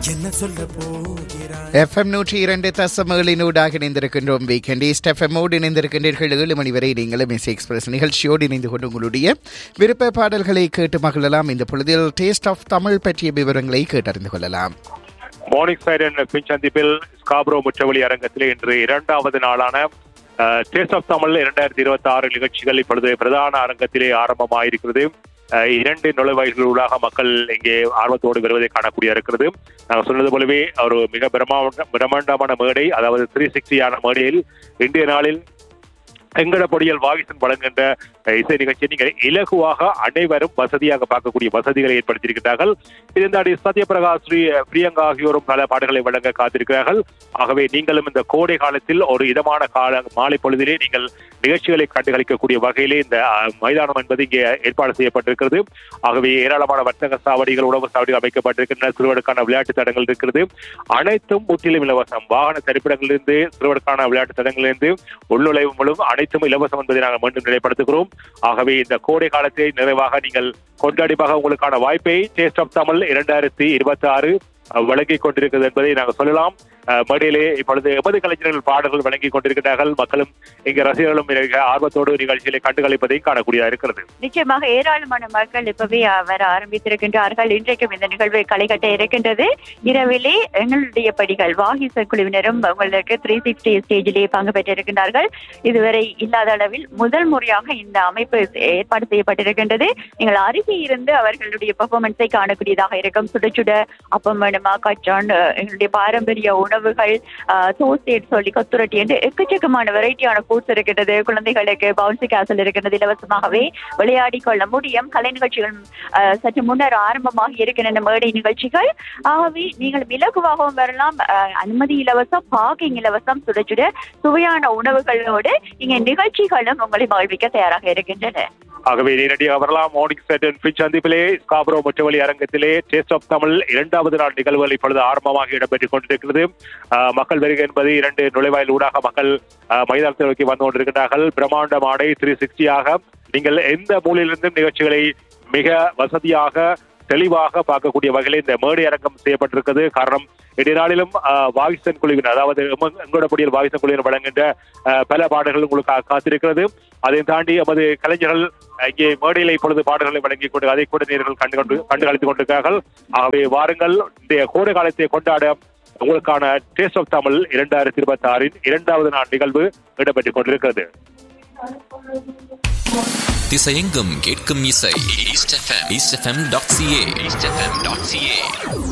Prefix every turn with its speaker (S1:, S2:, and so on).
S1: என்ன சொல்ல போகிறாய்
S2: எஃப்எம் நூற்றி இரண்டு தசமகளினூடாக இணைந்திருக்கின்றோம் வீக்கெண்ட் ஈஸ்ட் எஃப்எம்மோடு இணைந்திருக்கின்றீர்கள் ஏழு மணி வரை நீங்களும் எஸ் எக்ஸ்பிரஸ் நிகழ்ச்சியோடு இணைந்து கொண்டு உங்களுடைய விருப்ப பாடல்களை கேட்டு மகிழலாம் இந்த பொழுதில் டேஸ்ட் ஆஃப் தமிழ் பற்றிய விவரங்களை கேட்டறிந்து கொள்ளலாம்
S3: மார்னிங் சைடன் பின் சந்திப்பில் ஸ்காப்ரோ முற்றவழி அரங்கத்திலே இன்று இரண்டாவது நாளான டேஸ்ட் ஆஃப் தமிழ் இரண்டாயிரத்தி இருபத்தி ஆறு நிகழ்ச்சிகள் இப்பொழுது பிரதான அரங்கத்திலே ஆரம்பமாயிருக்கிறது அஹ், இரண்டு நுழைவாயில்களூடாக மக்கள் இங்கே ஆர்வத்தோடு வருவதை காணக்கூடிய இருக்கிறது நாங்கள் சொன்னது போலவே ஒரு மிக பிரம்மாண்ட பிரம்மாண்டமான மேடை அதாவது த்ரீ சிக்ஸ்டியான மேடையில் இன்றைய நாளில் எங்கட பொடியல் வாகிசன் வழங்குகின்ற அஹ், இசை நிகழ்ச்சியை நீங்கள் இலகுவாக அனைவரும் வசதியாக பார்க்கக்கூடிய வசதிகளை ஏற்படுத்தியிருக்கிறார்கள் இருந்தாடி சத்யபிரகாஷ் ஸ்ரீ பிரியங்கா ஆகியோரும் பல பாடல்களை வழங்க காத்திருக்கிறார்கள் ஆகவே நீங்களும் இந்த கோடை காலத்தில் ஒரு இதமான கால மாலை பொழுதிலே நீங்கள் நிகழ்ச்சிகளை கண்டுகளிக்கக்கூடிய வகையிலே இந்த அஹ், மைதானம் என்பது இங்கே ஏற்பாடு செய்யப்பட்டிருக்கிறது ஆகவே ஏராளமான வர்த்தக சாவடிகள் உணவு சாவடிகள் அமைக்கப்பட்டிருக்கின்றன சிறுவருக்கான விளையாட்டு தடங்கள் இருக்கிறது அனைத்தும் முற்றிலும் இலவசம் வாகன தரிப்பிடங்களிலிருந்து சிறுவருக்கான விளையாட்டு தடங்களிலிருந்து உள்நுழைவு மூலம் அனைத்தும் இலவசம் என்பதை நாங்கள் மீண்டும் நிலைப்படுத்துகிறோம் ஆகவே இந்த கோடை காலத்தை நிறைவாக நீங்கள் கொண்டாடிப்பாக உங்களுக்கான வாய்ப்பை டேஸ்ட் ஆஃப் தமிழ் இரண்டாயிரத்தி இருபத்தி ஆறு வழங்கிக் கொண்டிருக்கிறது என்பதை நாங்கள் சொல்லலாம் அஹ், மேடையிலே இப்பொழுது எமது கலைஞர்கள் பாடல்கள் வழங்கிக் கொண்டிருக்கிறார்கள் மக்களும் இங்கு ரசிகர்களும் மிக ஆர்வத்தோடு நிகழ்ச்சிகளை கண்டுகளிப்பதையும் காணக்கூடியதாக இருக்கிறது
S4: நிச்சயமாக ஏராளமான மக்கள் இப்பவே அஹ், வர ஆரம்பித்திருக்கின்றார்கள் இன்றைக்கும் இந்த நிகழ்வை களைகட்ட இருக்கின்றது இரவிலே எங்களுடைய படிகள் வாகிச குழுவினரும் உங்களுக்கு த்ரீ சிக்ஸ்டி ஸ்டேஜிலே பங்கு பெற்றிருக்கின்றார்கள் இதுவரை இல்லாத அளவில் முதல் முறையாக இந்த அமைப்பு ஏற்பாடு செய்யப்பட்டிருக்கின்றது நீங்கள் அருகே இருந்து அவர்களுடைய பெர்ஃபார்மன்ஸை காணக்கூடியதாக இருக்கும் சுட சுட அப்பம் வேணுமா கச்சான் அஹ், எங்களுடைய பாரம்பரிய உணவுகள் தோசை சொல்லி கொத்துரட்டி என்று எக்கச்சக்கமான வெரைட்டியான ஃபுட்ஸ் இருக்கின்றது குழந்தைகளுக்கு பவுன்சி கேசல் இருக்கின்றது இலவசமாகவே விளையாடி கொள்ள முடியும் கலை நிகழ்ச்சிகள் அஹ், சற்று முன்னர் ஆரம்பமாக இருக்கின்றன மேடை நிகழ்ச்சிகள் ஆகவே நீங்கள் இலகுவாகவும் வரலாம் அஹ், அனுமதி இலவசம் பார்க்கிங் இலவசம் சுட சுட சுவையான உணவுகளோடு இங்கே நிகழ்ச்சிகளும் உங்களை மகிழ்விக்க தயாராக இருக்கின்றன
S3: ஆகவே நேரடியாக வரலாம் மார்னிங் செட்டன் பிச் சந்திப்பிலே ஸ்காப்ரோ முற்றவழி அரங்கத்திலே டேஸ்ட் ஆஃப் தமிழ் இரண்டாவது நாள் நிகழ்வுகள் இப்பொழுது ஆரம்பமாக இடம்பெற்றுக் கொண்டிருக்கிறது ஆஹ், மக்கள் வருகை என்பது இரண்டு நுழைவாயில் ஊடாக மக்கள் ஆஹ், மைதானத்தை நோக்கி வந்து கொண்டிருக்கிறார்கள் பிரம்மாண்ட மாடை த்ரீ சிக்ஸ்டியாக நீங்கள் எந்த மூலையிலிருந்தும் நிகழ்ச்சிகளை மிக வசதியாக தெளிவாக பார்க்கக்கூடிய வகையில் இந்த மேடை அரங்கம் செய்யப்பட்டிருக்கிறது காரணம் இடைநாளிலும் வாகிசன் குழுவினர் அதாவது எம- எங்களோட பொடியில் வாகிசன் குழுவினர் வழங்குகின்ற ஆஹ், பல பாடல்கள் உங்களுக்கு கா- காத்திருக்கிறது அதை தாண்டி எமது கலைஞர்கள் அஹ், இங்கே மேடையில் இப்பொழுது பாடல்களை வழங்கிக் கொண்டு அதை கூட நேர்கள் கண்டு கொண்டு கண்டு கழித்துக் கொண்டிருக்கிறார்கள் ஆகவே வாருங்கள் இந்த கோடை காலத்தை கொண்டாட உங்களுக்கான டேஸ்ட் ஆஃப் தமிழ் இரண்டாயிரத்தி இருபத்தி ஆறின் இரண்டாவது நாள் நிகழ்வு இடம்பெற்றுக் கொண்டிருக்கிறது
S5: திசையெங்கும் கேட்கும் இசை east FM east FM dot CA east FM dot CA